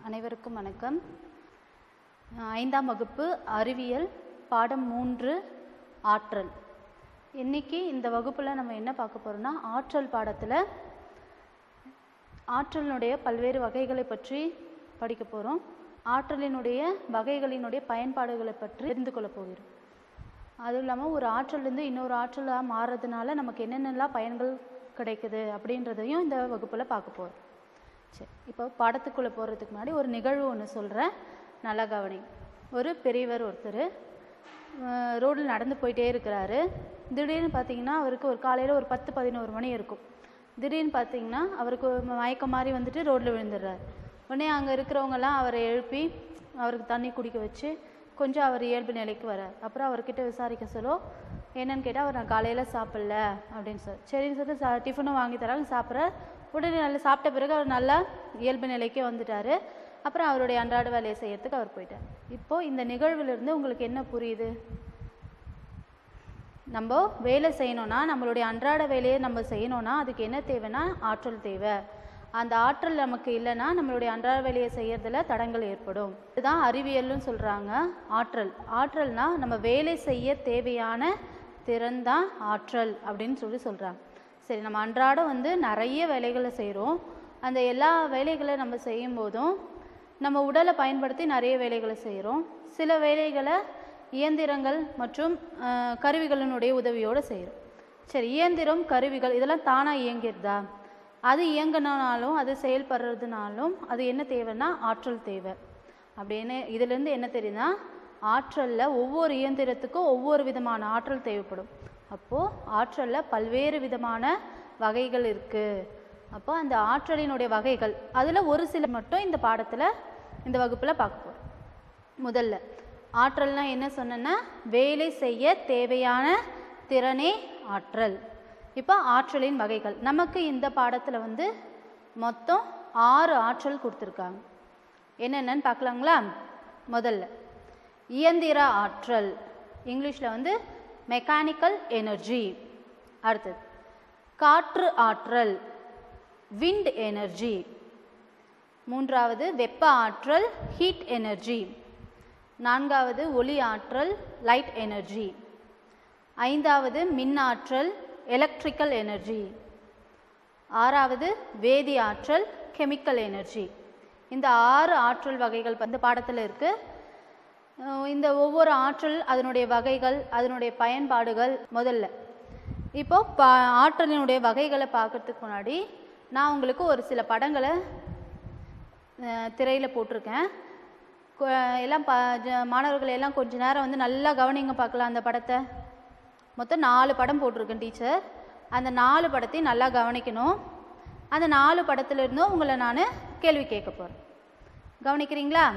அனைவருக்கும் வணக்கம் ஐந்தாம் வகுப்பு அறிவியல் பாடம் மூன்று ஆற்றல் இன்னைக்கு இந்த வகுப்பில் நம்ம என்ன பார்க்க போறோம்னா ஆற்றல் பாடத்தில் ஆற்றலினுடைய பல்வேறு வகைகளை பற்றி படிக்க போகிறோம் ஆற்றலினுடைய வகைகளினுடைய பயன்பாடுகளை பற்றி தெரிந்து கொள்ள போகிறோம் அதுவும் இல்லாமல் ஒரு ஆற்றல்லேருந்து இன்னொரு ஆற்றலாக மாறுறதுனால நமக்கு என்னென்னலாம் பயன்கள் கிடைக்குது அப்படின்றதையும் இந்த வகுப்பில் பார்க்க போகிறோம் சரி இப்போ பாடத்துக்குள்ளே போகிறதுக்கு முன்னாடி ஒரு நிகழ்வு ஒன்று சொல்கிறேன் நல்லா கவனி ஒரு பெரியவர் ஒருத்தர் ரோடில் நடந்து போயிட்டே இருக்கிறாரு திடீர்னு பார்த்தீங்கன்னா அவருக்கு ஒரு காலையில் ஒரு பத்து பதினோரு மணி இருக்கும் திடீர்னு பார்த்தீங்கன்னா அவருக்கு ஒரு மயக்கம் மாதிரி வந்துட்டு ரோட்டில் விழுந்துடுறாரு உடனே அங்கே இருக்கிறவங்கெல்லாம் அவரை எழுப்பி அவருக்கு தண்ணி குடிக்க வச்சு கொஞ்சம் அவர் இயல்பு நிலைக்கு வரார் அப்புறம் அவர்கிட்ட விசாரிக்க சொல்ல என்னன்னு கேட்டால் அவர் நான் காலையில் சாப்பிடல அப்படின்னு சொல்லி சரின்னு சொல்லிட்டு சா டிஃபனும் வாங்கி தராங்க சாப்பிட்ற உடனே நல்லா சாப்பிட்ட பிறகு அவர் நல்லா இயல்பு நிலைக்கே வந்துட்டார் அப்புறம் அவருடைய அன்றாட வேலையை செய்யறதுக்கு அவர் போயிட்டார் இப்போ இந்த நிகழ்விலிருந்து உங்களுக்கு என்ன புரியுது நம்ம வேலை செய்யணும்னா நம்மளுடைய அன்றாட வேலையை நம்ம செய்யணும்னா அதுக்கு என்ன தேவைன்னா ஆற்றல் தேவை அந்த ஆற்றல் நமக்கு இல்லைன்னா நம்மளுடைய அன்றாட வேலையை செய்யறதுல தடங்கள் ஏற்படும் இதுதான் அறிவியல்னு சொல்றாங்க ஆற்றல் ஆற்றல்னா நம்ம வேலை செய்ய தேவையான திறன் தான் ஆற்றல் அப்படின்னு சொல்லி சொல்றாங்க சரி நம்ம அன்றாடம் வந்து நிறைய வேலைகளை செய்கிறோம் அந்த எல்லா வேலைகளை நம்ம செய்யும் போதும் நம்ம உடலை பயன்படுத்தி நிறைய வேலைகளை செய்கிறோம் சில வேலைகளை இயந்திரங்கள் மற்றும் அஹ், கருவிகளினுடைய உதவியோடு செய்கிறோம் சரி இயந்திரம் கருவிகள் இதெல்லாம் தானாக இயங்கிடுதா அது இயங்கினாலும் அது செயல்படுறதுனாலும் அது என்ன தேவைன்னா ஆற்றல் தேவை அப்படின்னு இதுலேருந்து என்ன தெரியுதுன்னா ஆற்றலில் ஒவ்வொரு இயந்திரத்துக்கும் ஒவ்வொரு விதமான ஆற்றல் தேவைப்படும் அப்போது ஆற்றலில் பல்வேறு விதமான வகைகள் இருக்குது அப்போ அந்த ஆற்றலினுடைய வகைகள் அதில் ஒரு சில மட்டும் இந்த பாடத்தில் இந்த வகுப்பில் பார்க்க போகிறோம் முதல்ல ஆற்றல்னா என்ன சொன்னேன்னா வேலை செய்ய தேவையான திறனே ஆற்றல் இப்போ ஆற்றலின் வகைகள் நமக்கு இந்த பாடத்தில் வந்து மொத்தம் ஆறு ஆற்றல் கொடுத்துருக்காங்க என்னென்னன்னு பார்க்கலாங்களா முதல்ல இயந்திர ஆற்றல் இங்கிலீஷில் வந்து மெக்கானிக்கல் எனர்ஜி அடுத்தது காற்று ஆற்றல் விண்ட் எனர்ஜி மூன்றாவது வெப்ப ஆற்றல் ஹீட் எனர்ஜி நான்காவது ஒளி ஆற்றல் லைட் எனர்ஜி ஐந்தாவது மின் ஆற்றல் எலக்ட்ரிக்கல் எனர்ஜி ஆறாவது வேதி ஆற்றல் கெமிக்கல் எனர்ஜி இந்த ஆறு ஆற்றல் வகைகள் இந்த பாடத்தில் இருக்கு அஹ் இந்த ஒவ்வொரு ஆற்றல் அதனுடைய வகைகள் அதனுடைய பயன்பாடுகள் முதல்ல இப்போ ப ஆற்றலினுடைய வகைகளை பார்க்கறதுக்கு முன்னாடி நான் உங்களுக்கு ஒரு சில படங்களை திரையில் போட்டிருக்கேன் கொ- எல்லாம் ப ஜ- மாணவர்கள் எல்லாம் கொஞ்ச நேரம் வந்து நல்லா கவனிங்க பார்க்கலாம் அந்த படத்தை மொத்தம் நாலு படம் போட்டிருக்கேன் டீச்சர் அந்த நாலு படத்தையும் நல்லா கவனிக்கணும் அந்த நாலு படத்துல இருந்தும் உங்களை நான் கேள்வி கேட்க போகிறேன் கவனிக்கிறீங்களா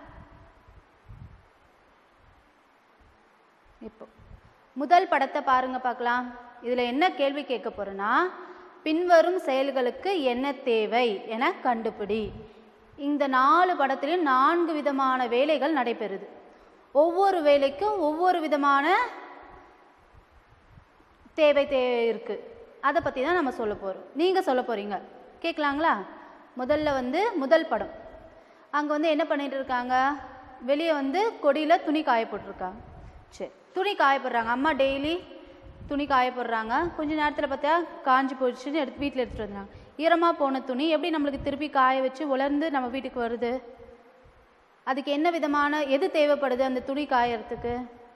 இப்போ முதல் படத்தை பாருங்க பார்க்கலாம் இதில் என்ன கேள்வி கேட்க போறேன்னா பின்வரும் செயல்களுக்கு என்ன தேவை என கண்டுபிடி இந்த நாலு படத்திலும் நான்கு விதமான வேலைகள் நடைபெறுது ஒவ்வொரு வேலைக்கும் ஒவ்வொரு விதமான தேவை தேவை இருக்கு அதை பற்றி தான் நம்ம சொல்ல போகிறோம் நீங்கள் சொல்ல போகிறீங்க கேட்கலாங்களா முதல்ல வந்து முதல் படம் அங்கே வந்து என்ன பண்ணிட்டு இருக்காங்க வெளியே வந்து கொடியில் துணி காய போட்டிருக்காங்க சரி துணி காய போடுறாங்க அம்மா டெய்லி துணி காய போடுறாங்க கொஞ்ச நேரத்தில் பார்த்தா காஞ்சி போச்சுன்னு எடுத்து வீட்டில் எடுத்துகிட்டு வந்துறாங்க ஈரமாக போன துணி எப்படி நம்மளுக்கு திருப்பி காய வச்சு உலர்ந்து நம்ம வீட்டுக்கு வருது அதுக்கு என்ன விதமான எது தேவைப்படுது அந்த துணி காயறதுக்கு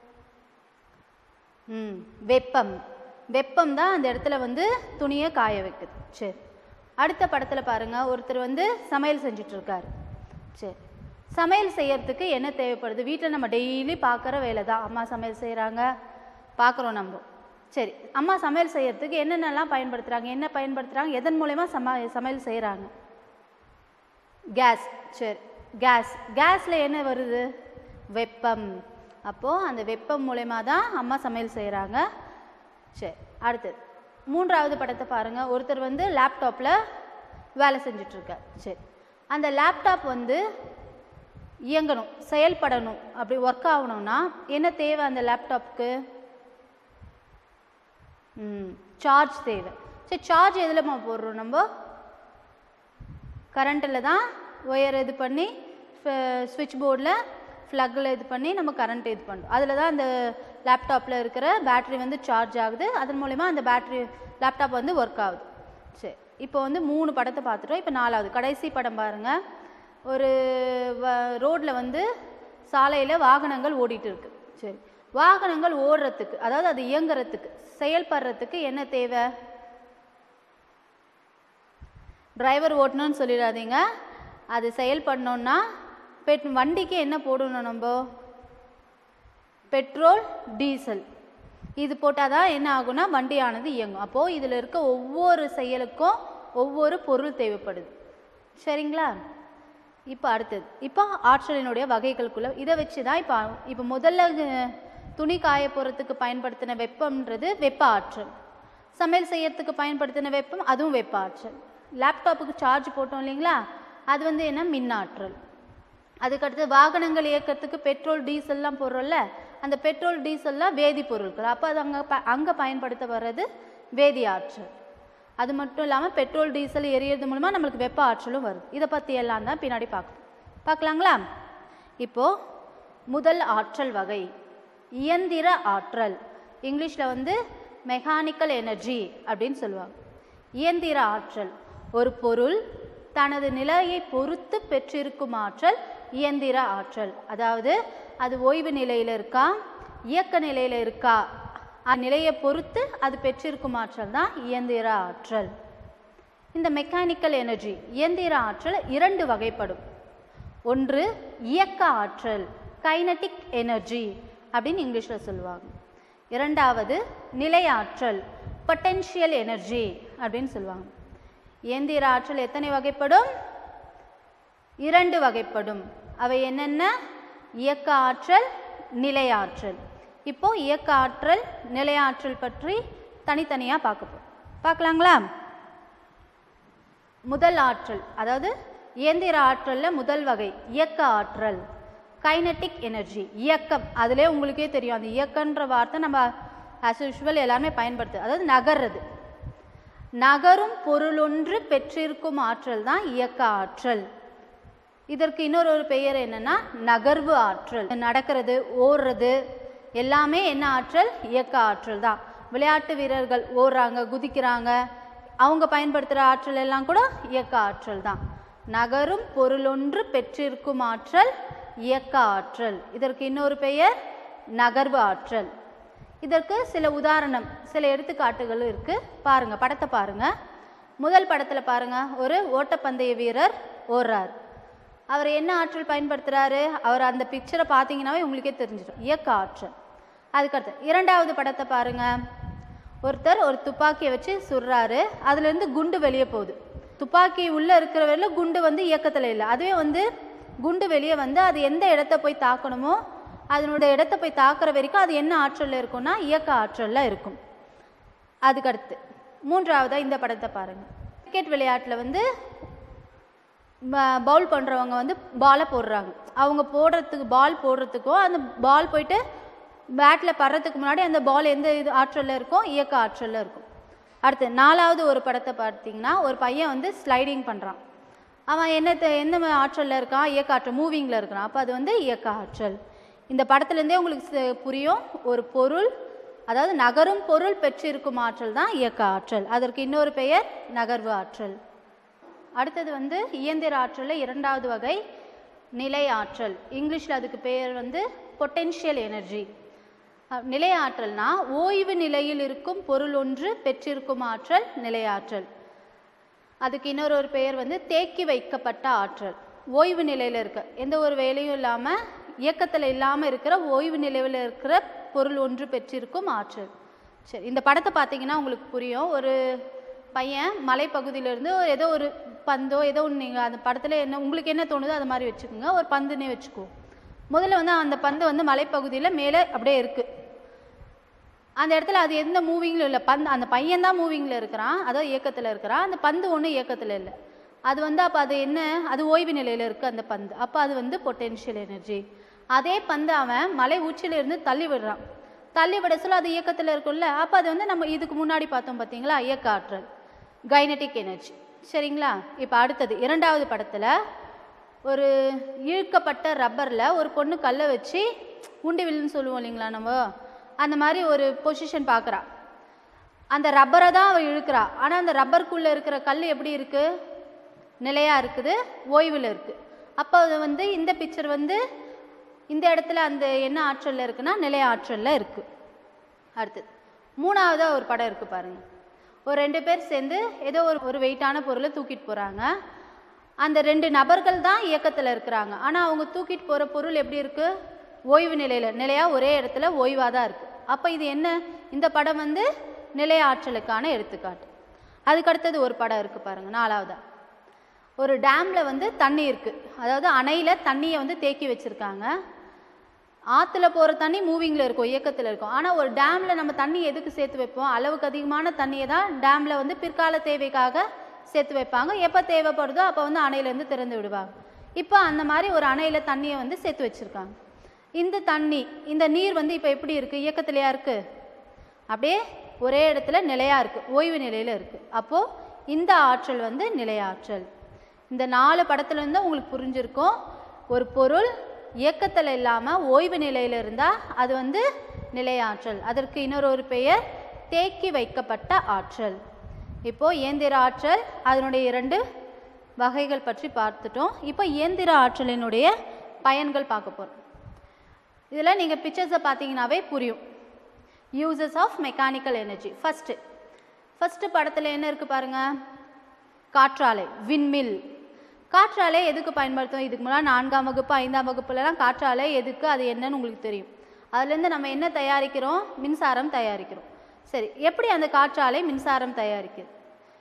ம் வெப்பம் வெப்பம் தான் அந்த இடத்துல வந்து துணியை காய வைக்குது சரி அடுத்த படத்தில் பாருங்க ஒருத்தர் வந்து சமையல் செஞ்சுட்டு இருக்காரு சரி சமையல் செய்யறதுக்கு என்ன தேவைப்படுது வீட்டில் நம்ம டெய்லி பார்க்குற வேலை தான் அம்மா சமையல் செய்கிறாங்க பார்க்குறோம் நம்ம சரி அம்மா சமையல் செய்யறதுக்கு என்னென்னலாம் பயன்படுத்துகிறாங்க என்ன பயன்படுத்துகிறாங்க எதன் மூலயமா சம சமையல் செய்கிறாங்க கேஸ் சரி கேஸ் கேஸில் என்ன வருது வெப்பம் அப்போது அந்த வெப்பம் மூலயமா தான் அம்மா சமையல் செய்கிறாங்க சரி அடுத்தது மூன்றாவது படத்தை பாருங்கள் ஒருத்தர் வந்து லேப்டாப்பில் வேலை செஞ்சிட்ருக்கார் சரி அந்த லேப்டாப் வந்து இயங்கணும் செயல்படணும் அப்படி ஒர்க் ஆகணும்னா என்ன தேவை அந்த லேப்டாப்புக்கு ம் சார்ஜ் தேவை சரி சார்ஜ் எதுலம்மா போடுறோம் நம்ம கரண்ட்டில் தான் ஒயர் இது பண்ணி ஸ்விட்ச் போர்டில் ஃப்ளக்கில் இது பண்ணி நம்ம கரண்ட் இது பண்ணுறோம் அதில் தான் அந்த லேப்டாப்பில் இருக்கிற பேட்டரி வந்து சார்ஜ் ஆகுது அதன் மூலிமா அந்த பேட்டரி லேப்டாப் வந்து ஒர்க் ஆகுது சரி இப்போ வந்து மூணு படத்தை பார்த்துட்டோம் இப்போ நாலாவது கடைசி படம் பாருங்கள் ஒரு ரோட்டில் வந்து சாலையில் வாகனங்கள் ஓடிட்டு இருக்கு சரி வாகனங்கள் ஓடுறதுக்கு அதாவது அது இயங்குறதுக்கு செயல்படுறதுக்கு என்ன தேவை டிரைவர் ஓட்டணும்னு சொல்லிடாதீங்க அது செயல்படணுன்னா பெட் வண்டிக்கு என்ன போடணும் நம்ம பெட்ரோல் டீசல் இது போட்டால் தான் என்ன ஆகும்னா வண்டியானது இயங்கும் அப்போது இதில் இருக்க ஒவ்வொரு செயலுக்கும் ஒவ்வொரு பொருள் தேவைப்படுது சரிங்களா இப்போ அடுத்தது இப்போ ஆற்றலினுடைய வகைகளுக்குள்ள இதை வச்சு தான் இப்போ இப்போ முதல்ல அஹ், துணி காய போகிறதுக்கு பயன்படுத்தின வெப்பம்ன்றது வெப்ப ஆற்றல் சமையல் செய்யறதுக்கு பயன்படுத்தின வெப்பம் அதுவும் வெப்ப ஆற்றல் லேப்டாப்புக்கு சார்ஜ் போட்டோம் இல்லைங்களா அது வந்து என்ன மின்னாற்றல் அதுக்கடுத்து வாகனங்கள் இயக்கத்துக்கு பெட்ரோல் டீசல்லாம் போடுறோம்ல அந்த பெட்ரோல் டீசல்லாம் வேதிப்பொருட்கள் அப்போ அது அங்கே ப அங்கே பயன்படுத்த வர்றது வேதி ஆற்றல் அது மட்டும் இல்லாமல் பெட்ரோல் டீசல் எரியறது மூலமாக நம்மளுக்கு வெப்ப ஆற்றலும் வருது இதை பற்றி எல்லாம் தான் பின்னாடி பார்க்கணும் பார்க்கலாங்களா இப்போது முதல் ஆற்றல் வகை இயந்திர ஆற்றல் இங்கிலீஷில் வந்து மெக்கானிக்கல் எனர்ஜி அப்படின்னு சொல்லுவாங்க இயந்திர ஆற்றல் ஒரு பொருள் தனது நிலையை பொறுத்து பெற்றிருக்கும் ஆற்றல் இயந்திர ஆற்றல் அதாவது அது ஓய்வு நிலையில் இருக்கா இயக்க நிலையில் இருக்கா அந்நிலையை பொறுத்து அது பெற்றிருக்கும் ஆற்றல் தான் இயந்திர ஆற்றல் இந்த மெக்கானிக்கல் எனர்ஜி இயந்திர ஆற்றல் இரண்டு வகைப்படும் ஒன்று இயக்க ஆற்றல் கைனட்டிக் எனர்ஜி அப்படின்னு இங்கிலீஷில் சொல்லுவாங்க இரண்டாவது நிலை ஆற்றல் பொட்டென்ஷியல் எனர்ஜி அப்படின்னு சொல்லுவாங்க இயந்திர ஆற்றல் எத்தனை வகைப்படும் இரண்டு வகைப்படும் அவை என்னென்ன இயக்க ஆற்றல் நிலை ஆற்றல் இப்போ இயக்க ஆற்றல் நிலை ஆற்றல் பற்றி தனித்தனியாக பார்க்க போறோம் பார்க்கலாங்களா முதல் ஆற்றல் அதாவது இயந்திர ஆற்றல்ல முதல் வகை இயக்க ஆற்றல் கைனட்டிக் எனர்ஜி இயக்கம் அதிலே உங்களுக்கே தெரியும் அந்த இயக்கன்ற வார்த்தை நம்ம ஆஸ் யூஷுவல் எல்லாருமே பயன்படுத்து அதாவது நகர்றது நகரும் பொருளொன்று பெற்றிருக்கும் ஆற்றல் தான் இயக்க ஆற்றல் இதற்கு இன்னொரு ஒரு பெயர் என்னன்னா நகர்வு ஆற்றல் நடக்கிறது ஓடுறது எல்லாமே என்ன ஆற்றல் இயக்க ஆற்றல் தான் விளையாட்டு வீரர்கள் ஓடுறாங்க குதிக்கிறாங்க அவங்க பயன்படுத்துகிற ஆற்றல் எல்லாம் கூட இயக்க ஆற்றல் தான் நகரும் பொருளொன்று பெற்றிருக்கும் ஆற்றல் இயக்க ஆற்றல் இதற்கு இன்னொரு பெயர் நகர்வு ஆற்றல் இதற்கு சில உதாரணம் சில எடுத்துக்காட்டுகள் இருக்கு பாருங்க படத்தை பாருங்க முதல் படத்துல பாருங்க ஒரு ஓட்டப்பந்தய வீரர் ஓடுறார் அவர் என்ன ஆற்றல் பயன்படுத்துறாரு அவர் அந்த பிக்சரை பார்த்தீங்கன்னாவே உங்களுக்கே தெரிஞ்சிடும் இயக்க ஆற்றல் அதுக்கடுத்து இரண்டாவது படத்தை பாருங்க ஒருத்தர் ஒரு துப்பாக்கியை வச்சு சுடுறாரு அதுலேருந்து குண்டு வெளியே போகுது துப்பாக்கி உள்ளே இருக்கிற வரையில குண்டு வந்து இயக்கத்தில் இல்லை அதுவே வந்து குண்டு வெளியே வந்து அது எந்த இடத்த போய் தாக்கணுமோ அதனுடைய இடத்த போய் தாக்குற வரைக்கும் அது என்ன ஆற்றலில் இருக்கும்னா இயக்க ஆற்றலில் இருக்கும் அதுக்கடுத்து மூன்றாவதாக இந்த படத்தை பாருங்கள் கிரிக்கெட் விளையாட்டில் வந்து பவுல் பண்ணுறவங்க வந்து பாலை போடுறாங்க அவங்க போடுறதுக்கு பால் போடுறதுக்கும் அந்த பால் போயிட்டு பேட்டில் படுறதுக்கு முன்னாடி அந்த பால் எந்த இது ஆற்றலில் இருக்கும் இயக்க ஆற்றலில் இருக்கும் அடுத்து நாலாவது ஒரு படத்தை பார்த்தீங்கன்னா ஒரு பையன் வந்து ஸ்லைடிங் பண்ணுறான் அவன் என்ன எந்த ஆற்றலில் இருக்கான் இயக்க ஆற்றல் மூவிங்கில் இருக்கிறான் அப்போ அது வந்து இயக்க ஆற்றல் இந்த படத்துலேருந்தே உங்களுக்கு ச- புரியும் ஒரு பொருள் அதாவது நகரும் பொருள் பெற்றிருக்கும் ஆற்றல் தான் இயக்க ஆற்றல் அதற்கு இன்னொரு பெயர் நகர்வு ஆற்றல் அடுத்தது வந்து இயந்திர ஆற்றலில் இரண்டாவது வகை நிலை ஆற்றல் இங்கிலீஷில் அதுக்கு பெயர் வந்து பொட்டென்ஷியல் எனர்ஜி நிலை ஆற்றல்னா ஓய்வு நிலையில் இருக்கும் பொருள் ஒன்று பெற்றிருக்கும் ஆற்றல் நிலை ஆற்றல் அதுக்கு இன்னொரு ஒரு பெயர் வந்து தேக்கி வைக்கப்பட்ட ஆற்றல் ஓய்வு நிலையில் இருக்க எந்த ஒரு வேலையும் இல்லாமல் இயக்கத்தில் இல்லாமல் இருக்கிற ஓய்வு நிலையில் இருக்கிற பொருள் ஒன்று பெற்றிருக்கும் ஆற்றல் சரி இந்த படத்தை பார்த்தீங்கன்னா உங்களுக்கு புரியும் ஒரு பையன் மலைப்பகுதியிலேருந்து ஏதோ ஒரு பந்தோ ஏதோ ஒன்று நீங்கள் அந்த படத்தில் என்ன உங்களுக்கு என்ன தோணுதோ அது மாதிரி வச்சுக்கோங்க ஒரு பந்துனே வச்சுக்குவோம் முதல்ல வந்து அந்த பந்து வந்து மலைப்பகுதியில் மேலே அப்படியே இருக்குது அந்த இடத்துல அது எந்த மூவிங்கிலும் இல்லை பந்து அந்த பையன் தான் மூவிங்கில் இருக்கிறான் அதாவது இயக்கத்தில் இருக்கிறான் அந்த பந்து ஒன்றும் இயக்கத்தில் இல்லை அது வந்து அப்போ அது என்ன அது ஓய்வு நிலையில் இருக்குது அந்த பந்து அப்போ அது வந்து பொட்டென்ஷியல் எனர்ஜி அதே பந்து அவன் மலை உச்சியில இருந்து தள்ளி விடுறான் தள்ளி விட சொல்ல அது இயக்கத்தில் இருக்கும்ல அப்போ அது வந்து நம்ம இதுக்கு முன்னாடி பார்த்தோம் பார்த்தீங்களா இயக்க ஆற்றல் கைனட்டிக் எனர்ஜி சரிங்களா இப்போ அடுத்தது இரண்டாவது படத்தில் ஒரு இழுக்கப்பட்ட ரப்பரில் ஒரு பொண்ணு கல்லை வச்சு உண்டி வில்லுன்னு சொல்லுவோம் இல்லைங்களா நம்ம அந்த மாதிரி ஒரு பொசிஷன் பார்க்குறா அந்த ரப்பரை தான் அவள் இழுக்கிறா ஆனால் அந்த ரப்பருக்குள்ளே இருக்கிற கல் எப்படி இருக்குது நிலையாக இருக்குது ஓய்வில் இருக்குது அப்போ அது வந்து இந்த பிக்சர் வந்து இந்த இடத்துல அந்த என்ன ஆற்றலில் இருக்குன்னா நிலை ஆற்றலில் இருக்குது அடுத்தது மூணாவதாக ஒரு படம் இருக்குது பாருங்கள் ஒரு ரெண்டு பேர் சேர்ந்து ஏதோ ஒரு ஒரு வெயிட்டான பொருளை தூக்கிட்டு போகிறாங்க அந்த ரெண்டு நபர்கள் தான் இயக்கத்தில் இருக்கிறாங்க ஆனால் அவங்க தூக்கிட்டு போகிற பொருள் எப்படி இருக்குது ஓய்வு நிலையில் நிலையாக ஒரே இடத்துல ஓய்வாக தான் இருக்குது அப்போ இது என்ன இந்த படம் வந்து நிலை ஆற்றலுக்கான எடுத்துக்காட்டு அதுக்கு அடுத்தது ஒரு படம் இருக்குது பாருங்கள் நாலாவதா ஒரு டேமில் வந்து தண்ணி இருக்குது அதாவது அணையில் தண்ணியை வந்து தேக்கி வச்சுருக்காங்க ஆற்றுல போகிற தண்ணி மூவிங்கில் இருக்கும் இயக்கத்தில் இருக்கும் ஆனால் ஒரு டேமில் நம்ம தண்ணி எதுக்கு சேர்த்து வைப்போம் அளவுக்கு அதிகமான தண்ணியை தான் டேமில் வந்து பிற்கால தேவைக்காக சேர்த்து வைப்பாங்க எப்போ தேவைப்படுதோ அப்போ வந்து அணையிலேருந்து திறந்து விடுவாங்க இப்போ அந்த மாதிரி ஒரு அணையில் தண்ணியை வந்து சேர்த்து வச்சுருக்காங்க இந்த தண்ணி இந்த நீர் வந்து இப்போ எப்படி இருக்குது இயக்கத்திலையா இருக்குது அப்படியே ஒரே இடத்துல நிலையாக இருக்குது ஓய்வு நிலையில் இருக்குது அப்போது இந்த ஆற்றல் வந்து நிலையாற்றல் இந்த நாலு படத்துல இருந்து உங்களுக்கு புரிஞ்சிருக்கும் ஒரு பொருள் இயக்கத்தில் இல்லாமல் ஓய்வு நிலையில் இருந்தால் அது வந்து நிலையாற்றல் அதற்கு இன்னொரு ஒரு பெயர் தேக்கி வைக்கப்பட்ட ஆற்றல் இப்போ இயந்திர ஆற்றல் அதனுடைய இரண்டு வகைகள் பற்றி பார்த்துட்டோம் இப்போ இயந்திர ஆற்றலினுடைய பயன்கள் பார்க்க போகிறோம் இதில் நீங்கள் பிக்சர்ஸை பார்த்தீங்கன்னாவே புரியும் uses of mechanical energy first first படத்தில் என்ன இருக்குது பாருங்கள் காற்றாலை விண்மில் காற்றாலை எதுக்கு பயன்படுத்தும் இதுக்கு முன்னாடி நான்காம் வகுப்பு ஐந்தாம் வகுப்புலலாம் காற்றாலை எதுக்கு அது என்னன்னு உங்களுக்கு தெரியும் அதுலேருந்து நம்ம என்ன தயாரிக்கிறோம் மின்சாரம் தயாரிக்கிறோம் சரி எப்படி அந்த காற்றாலை மின்சாரம் தயாரிக்குது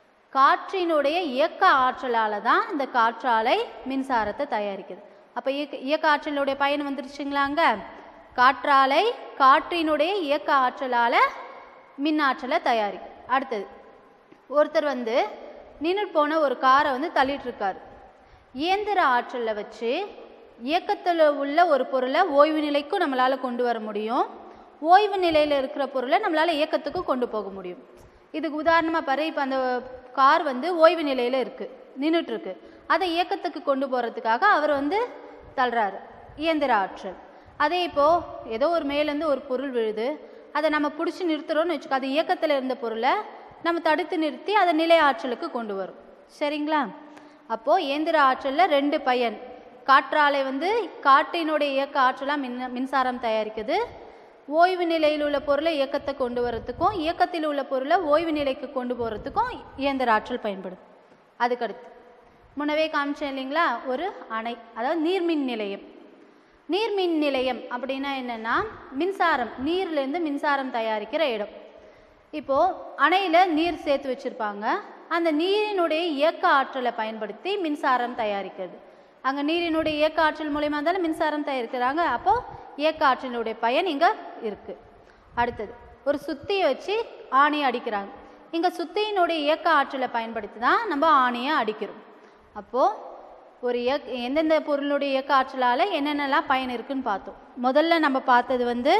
காற்றினுடைய இயக்க ஆற்றலால் தான் இந்த காற்றாலை மின்சாரத்தை தயாரிக்குது அப்போ இயக்க இயக்க ஆற்றலுடைய பயன் வந்துருச்சுங்களாங்க காற்றாலை காற்றினுடைய இயக்க ஆற்றலால் மின் ஆற்றலை தயாரிக்கும் அடுத்தது ஒருத்தர் வந்து நின்றுட்டு போன ஒரு காரை வந்து தள்ளிட்டு இருக்காரு இயந்திர ஆற்றலில் வச்சு இயக்கத்தில் உள்ள ஒரு பொருளை ஓய்வு நிலைக்கும் நம்மளால் கொண்டு வர முடியும் ஓய்வு நிலையில் இருக்கிற பொருளை நம்மளால் இயக்கத்துக்கு கொண்டு போக முடியும் இதுக்கு உதாரணமாக பாரு இப்போ அந்த கார் வந்து ஓய்வு நிலையில் இருக்குது நின்றுட்டுருக்கு அதை இயக்கத்துக்கு கொண்டு போகிறதுக்காக அவர் வந்து தள்ளுறாரு இயந்திர ஆற்றல் அதே இப்போது ஏதோ ஒரு மேலேருந்து ஒரு பொருள் விழுது அதை நம்ம பிடிச்சி நிறுத்துறோம்னு வச்சுக்கோ அது இயக்கத்தில் இருந்த பொருளை நம்ம தடுத்து நிறுத்தி அதை நிலை ஆற்றலுக்கு கொண்டு வரும் சரிங்களா அப்போது இயந்திர ஆற்றலில் ரெண்டு பயன் காற்றாலை வந்து காற்றினுடைய இயக்க ஆற்றலாக மின் மின்சாரம் தயாரிக்குது ஓய்வு நிலையில் உள்ள பொருளை இயக்கத்தை கொண்டு வரத்துக்கும் இயக்கத்தில் உள்ள பொருளை ஓய்வு நிலைக்கு கொண்டு போகிறதுக்கும் இயந்திர ஆற்றல் பயன்படுது அதுக்கடுத்து முன்னவே காமிச்சேன் இல்லைங்களா ஒரு அணை அதாவது நீர்மின் நிலையம் நீர்மின் நிலையம் அப்படின்னா என்னென்னா மின்சாரம் நீர்லேருந்து மின்சாரம் தயாரிக்கிற இடம் இப்போது அணையில் நீர் சேர்த்து வச்சுருப்பாங்க அந்த நீரினுடைய இயக்க ஆற்றலை பயன்படுத்தி மின்சாரம் தயாரிக்கிறது அங்கே நீரினுடைய இயக்க ஆற்றல் மூலயமா தானே மின்சாரம் தயாரிக்கிறாங்க அப்போது இயக்க ஆற்றலினுடைய பயன் இங்கே இருக்குது அடுத்தது ஒரு சுத்தியை வச்சு ஆணியை அடிக்கிறாங்க இங்கே சுத்தியினுடைய இயக்க ஆற்றலை பயன்படுத்தி தான் நம்ம ஆணியை அடிக்கிறோம் அப்போது ஒரு இயக் எந்தெந்த பொருளுடைய இயக்க ஆற்றலால் என்னென்னலாம் பயன் இருக்குன்னு பார்த்தோம் முதல்ல நம்ம பார்த்தது வந்து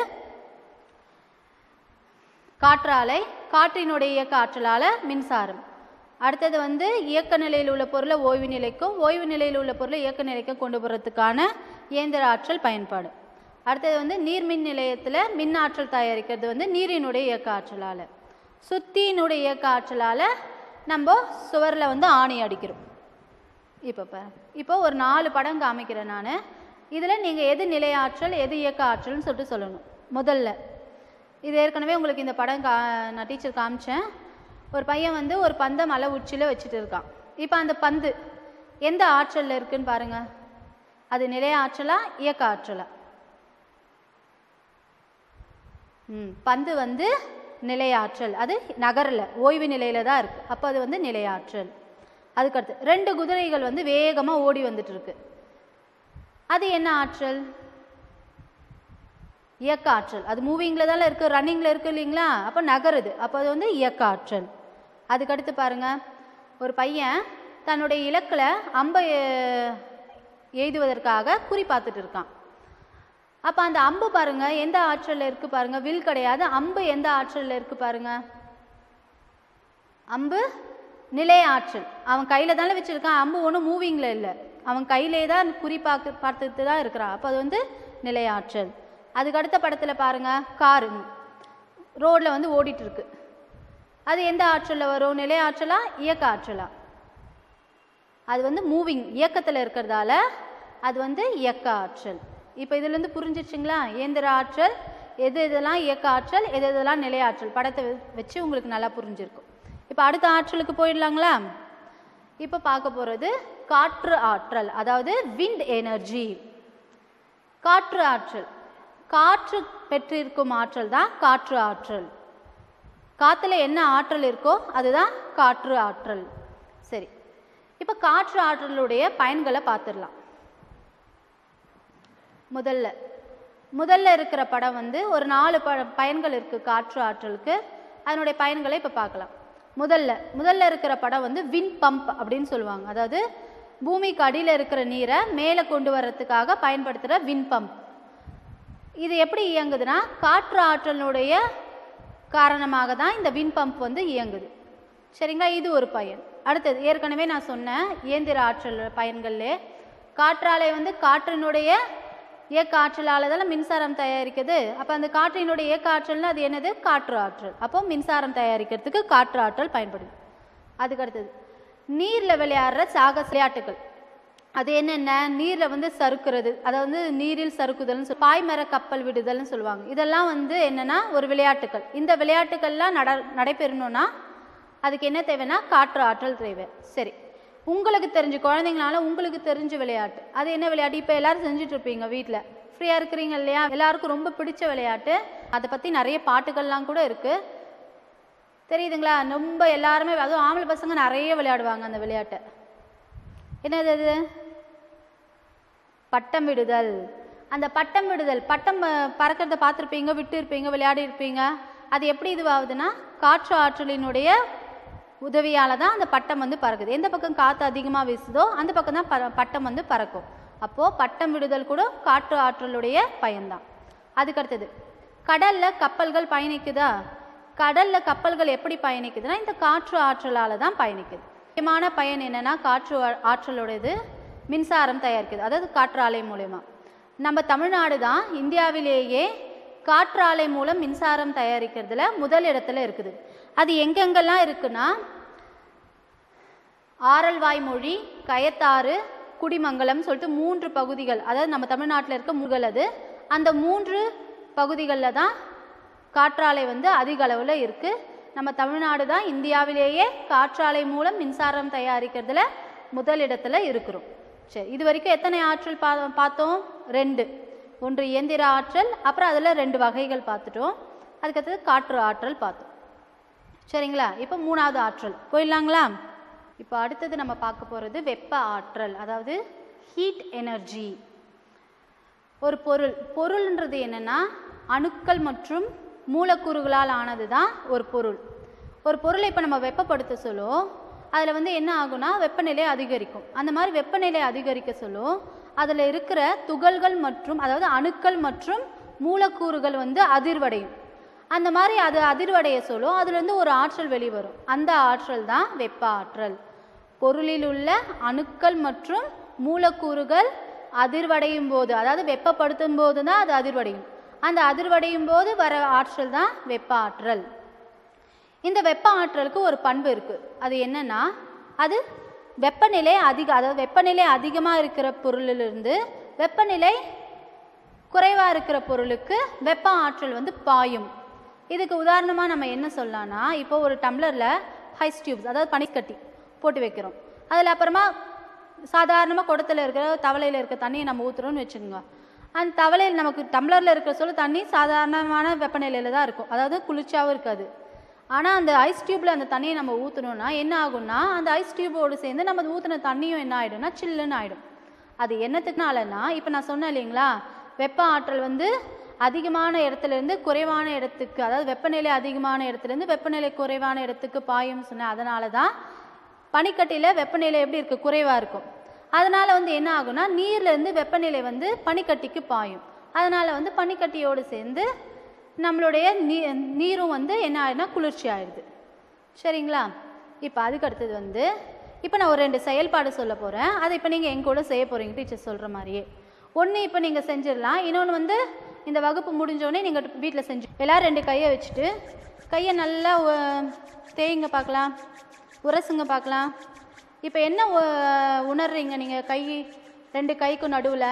காற்றாலை காற்றினுடைய இயக்க ஆற்றலால் மின்சாரம் அடுத்தது வந்து இயக்க நிலையில் உள்ள பொருளை ஓய்வு நிலைக்கும் ஓய்வு நிலையில் உள்ள பொருளை இயக்க நிலைக்கும் கொண்டு போகிறதுக்கான இயந்திர ஆற்றல் பயன்பாடு அடுத்தது வந்து நீர்மின் நிலையத்தில் மின் ஆற்றல் தயாரிக்கிறது வந்து நீரினுடைய இயக்க ஆற்றலால் சுத்தியினுடைய இயக்க ஆற்றலால் நம்ம சுவரில் வந்து ஆணி அடிக்கிறோம் இப்போ பாரு இப்போ ஒரு நாலு படம் காமிக்கிறேன் நான் இதில் நீங்கள் எது நிலை ஆற்றல் எது இயக்க ஆற்றல்னு சொல்லிட்டு சொல்லணும் முதல்ல இது ஏற்கனவே உங்களுக்கு இந்த படம் கா நான் டீச்சர் காமிச்சேன் ஒரு பையன் வந்து ஒரு பந்தை மலை உச்சியில் வச்சுட்டு இருக்கான் இப்போ அந்த பந்து எந்த ஆற்றலில் இருக்குன்னு பாருங்க அது நிலை ஆற்றலா இயக்க ஆற்றலா ம் பந்து வந்து நிலையாற்றல் அது நகரில் ஓய்வு நிலையில தான் இருக்கு அப்போ அது வந்து நிலையாற்றல் அதுக்கடுத்து ரெண்டு குதிரைகள் வந்து வேகமாக ஓடி வந்துட்டு இருக்கு அது என்ன ஆற்றல் இயக்க ஆற்றல் அது மூவிங்கில் தானே இருக்குது ரன்னிங்கில் இருக்குது இல்லைங்களா அப்போ நகருது அப்போ அது வந்து இயக்க ஆற்றல் அதுக்கடுத்து பாருங்க ஒரு பையன் தன்னுடைய இலக்கில் அம்பை எ- எய்துவதற்காக குறி பார்த்துட்டு இருக்கான் அப்போ அந்த அம்பு பாருங்க எந்த ஆற்றலில் இருக்குது பாருங்க வில் கிடையாது அம்பு எந்த ஆற்றலில் இருக்குது பாருங்க அம்பு நிலை ஆற்றல் அவன் கையில் தானே வச்சுருக்கான் அம்பு ஒன்றும் மூவிங்கில் இல்லை அவன் கையிலே தான் குறி பார்க்க பார்த்துட்டு தான் இருக்கிறான் அப்போ அது வந்து நிலையாற்றல் அதுக்கு அடுத்த படத்தில் பாருங்க காரு ரோட்டில் வந்து ஓடிட்டு இருக்கு அது எந்த ஆற்றலில் வரும் நிலை ஆற்றலா இயக்க ஆற்றலா அது வந்து மூவிங் இயக்கத்தில் இருக்கிறதால அது வந்து இயக்க ஆற்றல் இப்போ இதுலேருந்து புரிஞ்சிச்சுங்களா இயந்திர ஆற்றல் எது எதெல்லாம் இயக்க ஆற்றல் எது எதெல்லாம் நிலை ஆற்றல் படத்தை வெ- வச்சு உங்களுக்கு நல்லா புரிஞ்சிருக்கும் இப்போ அடுத்த ஆற்றலுக்கு போயிடலாங்களா இப்போ பார்க்க போகிறது காற்று ஆற்றல் அதாவது விண்ட் எனர்ஜி காற்று ஆற்றல் காற்று பெற்றிருக்கும் ஆற்றல் தான் காற்று ஆற்றல் காற்றுல என்ன ஆற்றல் இருக்கோ அதுதான் காற்று ஆற்றல் சரி இப்போ காற்று ஆற்றலுடைய பயன்களை பார்த்துடலாம் முதல்ல முதல்ல இருக்கிற படம் வந்து ஒரு நாலு ப பயன்கள் இருக்குது காற்று ஆற்றலுக்கு அதனுடைய பயன்களை இப்போ பார்க்கலாம் முதல்ல முதல்ல இருக்கிற படம் வந்து வின் பம்ப் அப்படின்னு சொல்லுவாங்க அதாவது பூமிக்கு அடியில் இருக்கிற நீரை மேலே கொண்டு வர்றதுக்காக பயன்படுத்துகிற வின் பம்ப் இது எப்படி இயங்குதுன்னா காற்று ஆற்றலினுடைய காரணமாக தான் இந்த வின் பம்ப் வந்து இயங்குது சரிங்களா இது ஒரு பயன் அடுத்தது ஏற்கனவே நான் சொன்னேன் இயந்திர ஆற்றல் பயன்கள்லே காற்றாலை வந்து காற்றினுடைய இயக்க ஆற்றலால் தானே மின்சாரம் தயாரிக்குது அப்போ அந்த காற்றினுடைய இயக்க ஆற்றல்னா அது என்னது காற்று ஆற்றல் அப்போ மின்சாரம் தயாரிக்கிறதுக்கு காற்று ஆற்றல் பயன்படுது அதுக்கு அடுத்தது நீரில் விளையாடுற சாகச விளையாட்டுகள் அது என்னென்ன நீரில் வந்து சறுக்குறது அதை வந்து நீரில் சறுக்குதல்னு சொல் பாய்மர கப்பல் விடுதல்னு சொல்லுவாங்க இதெல்லாம் வந்து என்னென்னா ஒரு விளையாட்டுகள் இந்த விளையாட்டுகள்லாம் நட நடைபெறணும்னா அதுக்கு என்ன தேவைன்னா காற்று ஆற்றல் தேவை சரி உங்களுக்கு தெரிஞ்ச குழந்தைங்களால உங்களுக்கு தெரிஞ்ச விளையாட்டு அது என்ன விளையாட்டு இப்போ எல்லாரும் செஞ்சுட்டு இருப்பீங்க வீட்டில் ஃப்ரீயாக இருக்கிறீங்க இல்லையா எல்லாருக்கும் ரொம்ப பிடிச்ச விளையாட்டு அதை பற்றி நிறைய பாட்டுகள்லாம் கூட இருக்குது தெரியுதுங்களா ரொம்ப எல்லாருமே அதுவும் ஆம்பளை பசங்க நிறைய விளையாடுவாங்க அந்த விளையாட்டை என்னது அது பட்டம் விடுதல் அந்த பட்டம் விடுதல் பட்டம் அஹ், பறக்கிறத பார்த்துருப்பீங்க விட்டு இருப்பீங்க விளையாடி இருப்பீங்க அது எப்படி இதுவாகுதுன்னா காற்று ஆற்றலினுடைய உதவியால் தான் அந்த பட்டம் வந்து பறக்குது எந்த பக்கம் காற்று அதிகமாக வீசுதோ அந்த பக்கம் தான் ப பட்டம் வந்து பறக்கும் அப்போது பட்டம் விடுதல் கூட காற்று ஆற்றலுடைய பயன்தான் அதுக்கு அடுத்தது கடலில் கப்பல்கள் பயணிக்குதா கடலில் கப்பல்கள் எப்படி பயணிக்குதுன்னா இந்த காற்று ஆற்றலால் தான் பயணிக்குது முக்கியமான பயன் என்னன்னா காற்று ஆ- ஆற்றலுடையது மின்சாரம் தயாரிக்குது அதாவது காற்றாலை மூலயமா நம்ம தமிழ்நாடு தான் இந்தியாவிலேயே காற்றாலை மூலம் மின்சாரம் தயாரிக்கிறதுல முதல் இடத்துல இருக்குது அது எங்கெங்கெல்லாம் இருக்குன்னா ஆரல்வாய்மொழி கயத்தாறு குடிமங்கலம் சொல்லிட்டு மூன்று பகுதிகள் அதாவது நம்ம தமிழ்நாட்டில் இருக்க முகல் அது அந்த மூன்று பகுதிகளில் தான் காற்றாலை வந்து அதிக அளவில் இருக்குது நம்ம தமிழ்நாடு தான் இந்தியாவிலேயே காற்றாலை மூலம் மின்சாரம் தயாரிக்கிறதுல முதல் இடத்துல இருக்கிறோம் சரி இது வரைக்கும் எத்தனை ஆற்றல் பா பார்த்தோம் ரெண்டு ஒன்று இயந்திர ஆற்றல் அப்புறம் அதில் ரெண்டு வகைகள் பார்த்துட்டோம் அதுக்கடுத்தது காற்று ஆற்றல் பார்த்தோம் சரிங்களா இப்போ மூணாவது ஆற்றல் போயிடலாங்களா இப்போ அடுத்தது நம்ம பார்க்க போகிறது வெப்ப ஆற்றல் அதாவது ஹீட் எனர்ஜி ஒரு பொருள் பொருள்ன்றது என்னன்னா அணுக்கள் மற்றும் மூலக்கூறுகளால் ஆனது தான் ஒரு பொருள் ஒரு பொருளை இப்போ நம்ம வெப்பப்படுத்த சொல்லும் அதில் வந்து என்ன ஆகும்னா வெப்பநிலை அதிகரிக்கும் அந்த மாதிரி வெப்பநிலை அதிகரிக்க சொல்லும் அதில் இருக்கிற துகள்கள் மற்றும் அதாவது அணுக்கள் மற்றும் மூலக்கூறுகள் வந்து அதிர்வடையும் அந்த மாதிரி அது அதிர்வடைய சொல்லும் அதுலேருந்து ஒரு ஆற்றல் வெளிவரும் அந்த ஆற்றல் தான் வெப்ப ஆற்றல் பொருளில் உள்ள அணுக்கள் மற்றும் மூலக்கூறுகள் அதிர்வடையும் போது அதாவது வெப்பப்படுத்தும் போது தான் அது அதிர்வடையும் அந்த அதிர்வடையும் போது வர ஆற்றல் தான் வெப்ப ஆற்றல் இந்த வெப்ப ஆற்றலுக்கு ஒரு பண்பு இருக்குது அது என்னன்னா அது வெப்பநிலை அதிக அதாவது வெப்பநிலை அதிகமாக இருக்கிற பொருளிலிருந்து வெப்பநிலை குறைவாக இருக்கிற பொருளுக்கு வெப்ப ஆற்றல் வந்து பாயும் இதுக்கு உதாரணமாக நம்ம என்ன சொல்லலாம்னா இப்போ ஒரு டம்ளரில் ஹைஸ் டியூப்ஸ் அதாவது பனிக்கட்டி போட்டு வைக்கிறோம் அதில் அப்புறமா சாதாரணமாக குடத்துல இருக்கிற தவளையில் இருக்க தண்ணியை நம்ம ஊற்றுறோம்னு வச்சுக்கோங்க அந்த தவளையில் நமக்கு டம்ளரில் இருக்கிற சொல்ல தண்ணி சாதாரணமான வெப்பநிலையில் தான் இருக்கும் அதாவது குளிர்ச்சியாகவும் இருக்காது ஆனால் அந்த ஐஸ் டியூப்பில் அந்த தண்ணியை நம்ம ஊற்றணும்னா என்ன ஆகும்னா அந்த ஐஸ் டியூபோடு சேர்ந்து நம்ம அது ஊற்றின தண்ணியும் என்ன ஆகிடும்னா சில்லுன்னு ஆகிடும் அது என்னத்துக்குனாலன்னா இப்போ நான் சொன்னேன் இல்லைங்களா வெப்ப ஆற்றல் வந்து அதிகமான இடத்துலேருந்து குறைவான இடத்துக்கு அதாவது வெப்பநிலை அதிகமான இடத்துலேருந்து வெப்பநிலை குறைவான இடத்துக்கு பாயும்னு சொன்னேன் அதனால தான் பனிக்கட்டியில் வெப்பநிலை எப்படி இருக்குது குறைவாக இருக்கும் அதனால் வந்து என்ன ஆகும்னா நீர்லேருந்து வெப்பநிலை வந்து பனிக்கட்டிக்கு பாயும் அதனால் வந்து பனிக்கட்டியோடு சேர்ந்து நம்மளுடைய நீ நீரும் வந்து என்ன ஆயிடுனா குளிர்ச்சி ஆயிடுது சரிங்களா இப்போ அதுக்கு அடுத்தது வந்து இப்போ நான் ஒரு ரெண்டு செயல்பாடு சொல்ல போகிறேன் அதை இப்போ நீங்கள் எங்க கூட செய்ய போகிறீங்க டீச்சர் சொல்கிற மாதிரியே ஒன்று இப்போ நீங்கள் செஞ்சிடலாம் இன்னொன்று வந்து இந்த வகுப்பு முடிஞ்சோடனே நீங்கள் வீட்டில் செஞ்சு எல்லாரும் ரெண்டு கையை வச்சுட்டு கையை நல்லா உ- தேய்ங்க பார்க்கலாம் உரசுங்க பார்க்கலாம் இப்போ என்ன உ- உணர்றீங்க நீங்கள் கை ரெண்டு கைக்கும் நடுவில்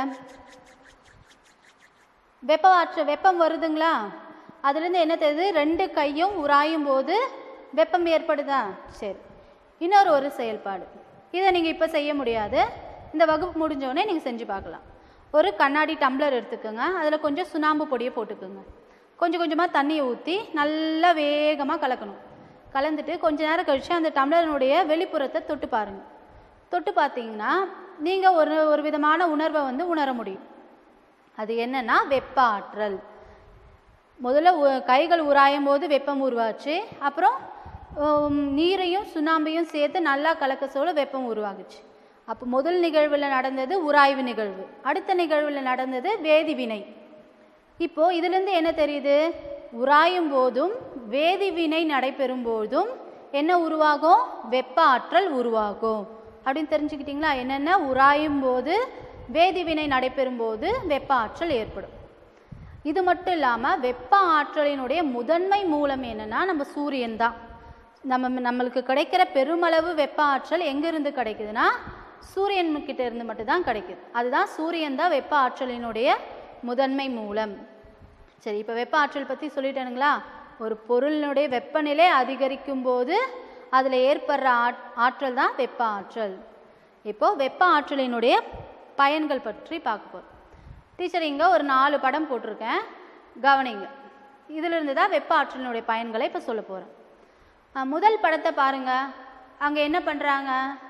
வெப்ப ஆற்ற வெப்பம் வருதுங்களா அதுலேருந்து என்ன தெரியுது ரெண்டு கையும் உராயும் போது வெப்பம் ஏற்படுதா சரி இன்னொரு ஒரு செயல்பாடு இதை நீங்கள் இப்போ செய்ய முடியாது இந்த வகுப்பு முடிஞ்ச உடனே நீங்கள் செஞ்சு பார்க்கலாம் ஒரு கண்ணாடி டம்ளர் எடுத்துக்கோங்க அதில் கொஞ்சம் சுண்ணாம்பு பொடியை போட்டுக்கோங்க கொஞ்சம் கொஞ்சமாக தண்ணியை ஊற்றி நல்லா வேகமாக கலக்கணும் கலந்துட்டு கொஞ்ச நேரம் கழிச்சு அந்த டம்ளரினுடைய வெளிப்புறத்தை தொட்டு பாருங்கள் தொட்டு பார்த்தீங்கன்னா நீங்கள் ஒரு ஒரு விதமான உணர்வை வந்து உணர முடியும் அது என்னன்னா வெப்ப ஆற்றல் முதல்ல உ- கைகள் உராயும் போது வெப்பம் உருவாச்சு அப்புறம் உம், நீரையும் சுண்ணாம்பையும் சேர்த்து நல்லா கலக்க சொல்ல வெப்பம் உருவாகுச்சு அப்போ முதல் நிகழ்வில் நடந்தது உராய்வு நிகழ்வு அடுத்த நிகழ்வில் நடந்தது வேதிவினை இப்போ இதிலிருந்து என்ன தெரியுது உராயும் போதும் வேதிவினை நடைபெறும் போதும் என்ன உருவாகும் வெப்ப ஆற்றல் உருவாகும் அப்படின்னு தெரிஞ்சுக்கிட்டீங்களா என்னென்ன உராயும் போது வேதிவினை நடைபெறும் போது வெப்ப ஆற்றல் ஏற்படும் இது மட்டும் இல்லாமல் வெப்ப ஆற்றலினுடைய முதன்மை மூலம் என்னன்னா நம்ம சூரியன் தான் நம்ம நம்மளுக்கு கிடைக்கிற பெருமளவு வெப்ப ஆற்றல் எங்கிருந்து கிடைக்குதுன்னா சூரியன் கிட்ட இருந்து மட்டும்தான் கிடைக்குது அதுதான் சூரியன் தான் வெப்ப ஆற்றலினுடைய முதன்மை மூலம் சரி இப்போ வெப்ப ஆற்றல் பற்றி சொல்லிட்டேனுங்களா ஒரு பொருளினுடைய வெப்பநிலை அதிகரிக்கும் போது அதில் ஏற்படுற ஆட் ஆற்றல் தான் வெப்ப ஆற்றல் இப்போ வெப்ப ஆற்றலினுடைய பயன்கள் பற்றி பார்க்க போகிறோம் டீச்சர் இங்கே ஒரு நாலு படம் போட்டிருக்கேன் கவனிங்க இதிலிருந்து தான் வெப்ப ஆற்றலினுடைய பயன்களை இப்போ சொல்ல போகிறேன் முதல் படத்தை பாருங்க அங்கே என்ன பண்ணுறாங்க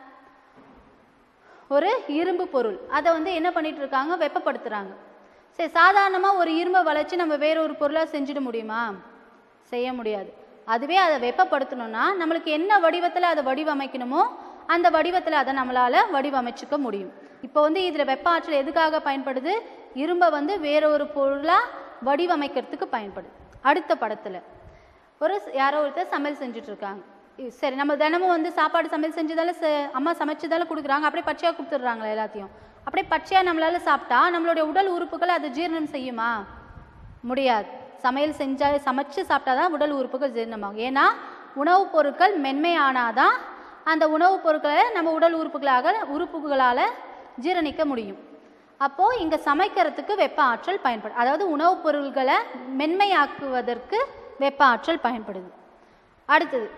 ஒரு இரும்பு பொருள் அதை வந்து என்ன பண்ணிட்டு இருக்காங்க வெப்பப்படுத்துகிறாங்க சரி சாதாரணமாக ஒரு இரும்பை வளைச்சு நம்ம வேற ஒரு பொருளாக செஞ்சிட முடியுமா செய்ய முடியாது அதுவே அதை வெப்பப்படுத்தணும்னா நம்மளுக்கு என்ன வடிவத்தில் அதை வடிவமைக்கணுமோ அந்த வடிவத்தில் அதை நம்மளால் வடிவமைச்சுக்க முடியும் இப்போ வந்து இதில் வெப்ப ஆற்றல் எதுக்காக பயன்படுது இரும்பை வந்து வேற ஒரு பொருளாக வடிவமைக்கிறதுக்கு பயன்படுது அடுத்த படத்தில் ஒரு ஸ்- யாரோ ஒருத்தர் சமையல் செஞ்சுட்டு இருக்காங்க இ- சரி நம்ம தினமும் வந்து சாப்பாடு சமையல் செஞ்சதால ச- அம்மா சமைச்சதால கொடுக்குறாங்க அப்படியே பச்சையாக கொடுத்துட்றாங்களா எல்லாத்தையும் அப்படியே பச்சையாக நம்மளால சாப்பிட்டா நம்மளுடைய உடல் உறுப்புகள் அது ஜீரணம் செய்யுமா முடியாது சமையல் செஞ்சா சமைச்சு சாப்பிட்டாதான் உடல் உறுப்புகள் ஜீரணமாகும் ஏன்னா உணவுப் பொருட்கள் மென்மையானாதான் அந்த உணவுப் பொருட்களை நம்ம உடல் உறுப்புகளாக உறுப்புகளால் ஜீரணிக்க முடியும் அப்போது இங்கே சமைக்கிறதுக்கு வெப்ப ஆற்றல் பயன்படும் அதாவது உணவுப் பொருள்களை மென்மையாக்குவதற்கு வெப்ப ஆற்றல் பயன்படுது அடுத்தது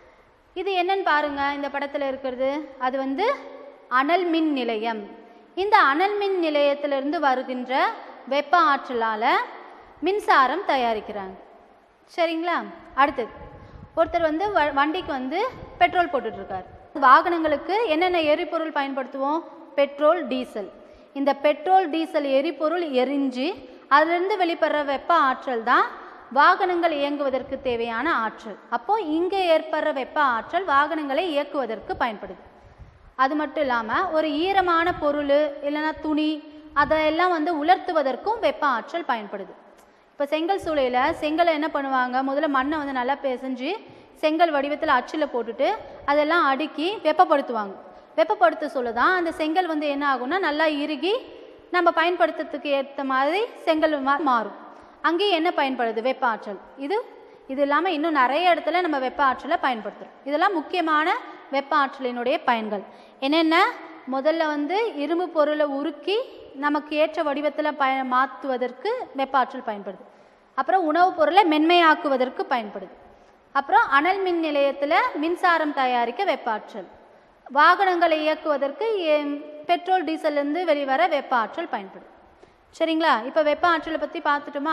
இது என்னன்னு பாருங்க இந்த படத்தில் இருக்கிறது அது வந்து அனல் மின் நிலையம் இந்த அனல் மின் நிலையத்திலிருந்து வருகின்ற வெப்ப ஆற்றலால் மின்சாரம் தயாரிக்கிறாங்க சரிங்களா அடுத்தது ஒருத்தர் வந்து வ- வண்டிக்கு வந்து பெட்ரோல் போட்டுட்டு இருக்காரு வாகனங்களுக்கு என்னென்ன எரிபொருள் பயன்படுத்துவோம் பெட்ரோல் டீசல் இந்த பெட்ரோல் டீசல் எரிபொருள் எரிஞ்சு அதிலிருந்து வெளிப்படுற வெப்ப ஆற்றல் தான் வாகனங்கள் இயங்குவதற்கு தேவையான ஆற்றல் அப்போ இங்கே ஏற்படுற வெப்ப ஆற்றல் வாகனங்களை இயக்குவதற்கு பயன்படுது அது மட்டும் இல்லாமல் ஒரு ஈரமான பொருள் இல்லைன்னா துணி அதையெல்லாம் வந்து உலர்த்துவதற்கும் வெப்ப ஆற்றல் பயன்படுது இப்போ செங்கல் சூளையில் செங்கலை என்ன பண்ணுவாங்க முதல்ல மண்ணை வந்து நல்லா பிசைஞ்சு செங்கல் வடிவத்தில் அச்சில் போட்டுட்டு அதெல்லாம் அடுக்கி வெப்பப்படுத்துவாங்க வெப்பப்படுத்த சொல்ல தான் அந்த செங்கல் வந்து என்ன ஆகும்னா நல்லா இறுகி நம்ம பயன்படுத்துறதுக்கு ஏற்ற மாதிரி செங்கல் மா- மாறும் அங்கேயும் என்ன பயன்படுது வெப்ப ஆற்றல் இது இது இல்லாமல் இன்னும் நிறைய இடத்துல நம்ம வெப்ப ஆற்றலை பயன்படுத்துகிறோம் இதெல்லாம் முக்கியமான வெப்ப ஆற்றலினுடைய பயன்கள் என்னென்ன முதல்ல வந்து இரும்பு பொருளை உருக்கி நமக்கு ஏற்ற வடிவத்தில் பய மாற்றுவதற்கு வெப்ப ஆற்றல் பயன்படுது அப்புறம் உணவுப் பொருளை மென்மையாக்குவதற்கு பயன்படுது அப்புறம் அனல் மின் நிலையத்தில் மின்சாரம் தயாரிக்க வெப்ப ஆற்றல் வாகனங்களை இயக்குவதற்கு எம், பெட்ரோல் டீசல்லேருந்து வெளிவர வெப்ப ஆற்றல் பயன்படுது சரிங்களா இப்போ வெப்ப ஆற்றலை பற்றி பார்த்துட்டோமா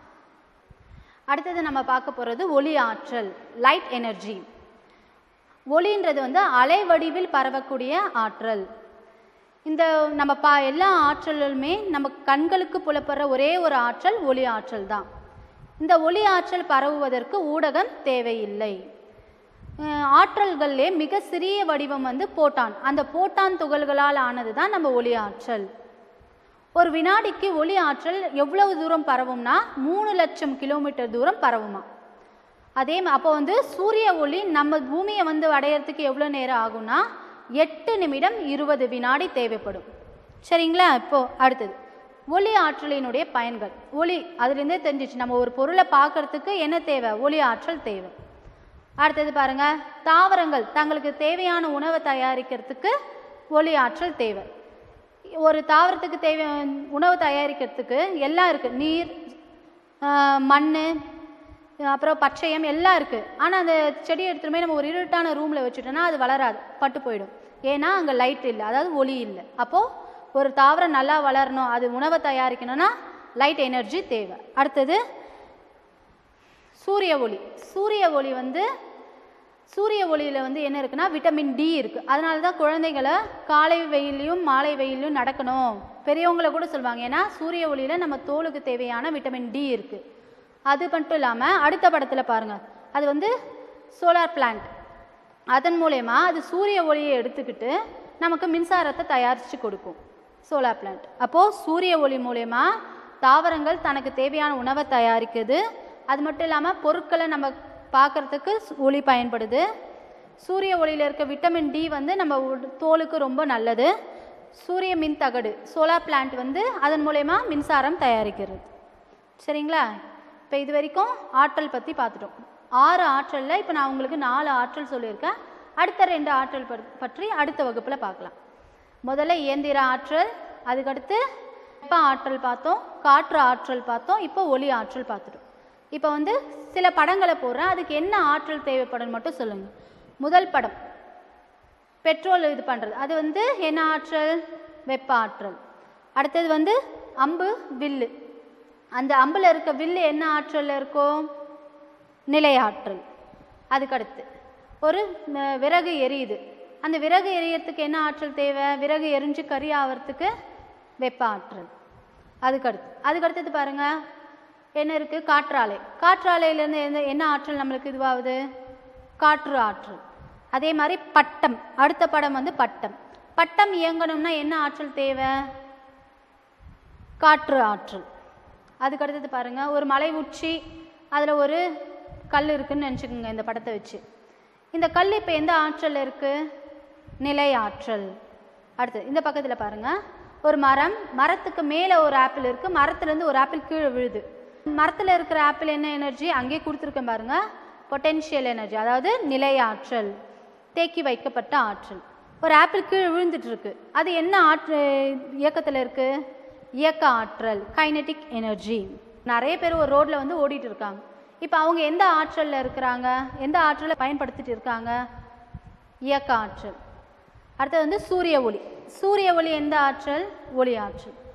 அடுத்தது நம்ம பார்க்க போகிறது ஒளி ஆற்றல் லைட் எனர்ஜி ஒளின்றது வந்து அலை வடிவில் பரவக்கூடிய ஆற்றல் இந்த நம்ம பா எல்லா ஆற்றலுமே நம்ம கண்களுக்கு புலப்படுற ஒரே ஒரு ஆற்றல் ஒளி ஆற்றல் தான் இந்த ஒளி ஆற்றல் பரவுவதற்கு ஊடகம் தேவையில்லை அஹ் ஆற்றல்கள்லே மிக சிறிய வடிவம் வந்து போட்டான் அந்த போட்டான் துகள்களால் ஆனது தான் நம்ம ஒளி ஆற்றல் ஒரு வினாடிக்கு ஒளி ஆற்றல் எவ்வளவு தூரம் பரவும்னா மூணு லட்சம் கிலோமீட்டர் தூரம் பரவுமா அதே ம- அப்போ வந்து சூரிய ஒளி நம்ம பூமியை வந்து அடையறதுக்கு எவ்வளோ நேரம் ஆகும்னா எட்டு நிமிடம் இருபது வினாடி தேவைப்படும் சரிங்களா இப்போ அடுத்தது ஒளி ஆற்றலினுடைய பயன்கள் ஒளி அதுலேருந்தே தெரிஞ்சிச்சு நம்ம ஒரு பொருளை பார்க்கறதுக்கு என்ன தேவை ஒளி ஆற்றல் தேவை அடுத்தது பாருங்க தாவரங்கள் தங்களுக்கு தேவையான உணவை தயாரிக்கிறதுக்கு ஒளி ஆற்றல் தேவை ஒரு தாவரத்துக்கு தேவை உணவு தயாரிக்கிறதுக்கு எல்லாம் இருக்குது நீர் மண் அப்புறம் பச்சையம் எல்லாம் இருக்குது ஆனால் அந்த செடி எடுத்துகிட்டு போய் நம்ம ஒரு இருட்டான ரூமில் வச்சுட்டோன்னா அது வளராது பட்டு போயிடும் ஏன்னா அங்கே லைட் இல்லை அதாவது ஒளி இல்லை அப்போது ஒரு தாவரம் நல்லா வளரணும் அது உணவை தயாரிக்கணும்னா லைட் எனர்ஜி தேவை அடுத்தது சூரிய ஒளி சூரிய ஒளி வந்து சூரிய ஒளியில் வந்து என்ன இருக்குன்னா விட்டமின் டி இருக்குது அதனால தான் குழந்தைகளை காலை வெயிலையும் மாலை வெயிலையும் நடக்கணும் பெரியவங்களை கூட சொல்லுவாங்க ஏன்னா சூரிய ஒளியில் நம்ம தோலுக்கு தேவையான விட்டமின் டி இருக்குது அது மட்டும் இல்லாமல் அடுத்த படத்தில் பாருங்கள் அது வந்து சோலார் பிளான்ட் அதன் மூலயமா அது சூரிய ஒளியை எடுத்துக்கிட்டு நமக்கு மின்சாரத்தை தயாரித்து கொடுக்கும் சோலார் பிளான்ட் அப்போது சூரிய ஒளி மூலயமா தாவரங்கள் தனக்கு தேவையான உணவை தயாரிக்குது அது மட்டும் இல்லாமல் பொருட்களை நம்ம பார்க்குறதுக்கு ஒளி பயன்படுது சூரிய ஒளியில் இருக்க விட்டமின் டி வந்து நம்ம உட- தோலுக்கு ரொம்ப நல்லது சூரிய மின் தகடு சோலார் பிளான்ட் வந்து அதன் மூலயமா மின்சாரம் தயாரிக்கிறது சரிங்களா இப்போ இது வரைக்கும் ஆற்றல் பற்றி பார்த்துட்டோம் ஆறு ஆற்றலில் இப்போ நான் உங்களுக்கு நாலு ஆற்றல் சொல்லியிருக்கேன் அடுத்த ரெண்டு ஆற்றல் பற்- பற்றி அடுத்த வகுப்பில் பார்க்கலாம் முதல்ல இயந்திர ஆற்றல் அதுக்கடுத்து வெப்ப ஆற்றல் பார்த்தோம் காற்று ஆற்றல் பார்த்தோம் இப்போ ஒளி ஆற்றல் பார்த்துட்டோம் இப்போ வந்து சில படங்களை போடுறேன் அதுக்கு என்ன ஆற்றல் தேவைப்படும் மட்டும் சொல்லுங்கள் முதல் படம் பெட்ரோல் இது பண்ணுறது அது வந்து என்ன ஆற்றல் வெப்ப ஆற்றல் அடுத்தது வந்து அம்பு வில்லு அந்த அம்பில் இருக்க வில்லு என்ன ஆற்றலில் இருக்கும் நிலை ஆற்றல் அதுக்கடுத்து ஒரு ம- விறகு எரியுது அந்த விறகு எரியறதுக்கு என்ன ஆற்றல் தேவை விறகு எரிஞ்சு கறி ஆகிறதுக்கு வெப்ப ஆற்றல் அதுக்கடுத்து அதுக்கடுத்தது பாருங்க என்ன இருக்குது காற்றாலை காற்றாலையிலேருந்து என்ன என்ன ஆற்றல் நம்மளுக்கு இதுவாகுது காற்று ஆற்றல் அதே மாதிரி பட்டம் அடுத்த படம் வந்து பட்டம் பட்டம் இயங்கணும்னா என்ன ஆற்றல் தேவை காற்று ஆற்றல் அதுக்கு அடுத்தது பாருங்க ஒரு மலை உச்சி அதில் ஒரு கல் இருக்குன்னு நினச்சிக்கோங்க இந்த படத்தை வச்சு இந்த கல் இப்போ எந்த ஆற்றல் இருக்கு நிலை ஆற்றல் அடுத்து இந்த பக்கத்தில் பாருங்க ஒரு மரம் மரத்துக்கு மேலே ஒரு ஆப்பிள் இருக்கு மரத்துலேருந்து ஒரு ஆப்பிள் கீழே விழுது மரத்தில் இருக்கிற ஆப்பிள் என்ன எனர்ஜி அங்கேயே கொடுத்துருக்கேன் பாருங்க பொட்டென்ஷியல் எனர்ஜி அதாவது நிலை ஆற்றல் தேக்கி வைக்கப்பட்ட ஆற்றல் ஒரு ஆப்பிள் கீழே விழுந்துட்டு இருக்கு அது என்ன ஆற்று இயக்கத்தில் இருக்கு இயக்க ஆற்றல் கைனெட்டிக் எனர்ஜி நிறைய பேர் ஒரு ரோட்ல வந்து ஓடிட்டு இருக்காங்க இப்போ அவங்க எந்த ஆற்றல்ல இருக்கிறாங்க எந்த ஆற்றலை பயன்படுத்திட்டு இருக்காங்க இயக்க ஆற்றல் அடுத்தது வந்து சூரிய ஒளி சூரிய ஒளி எந்த ஆற்றல் ஒளி ஆற்றல்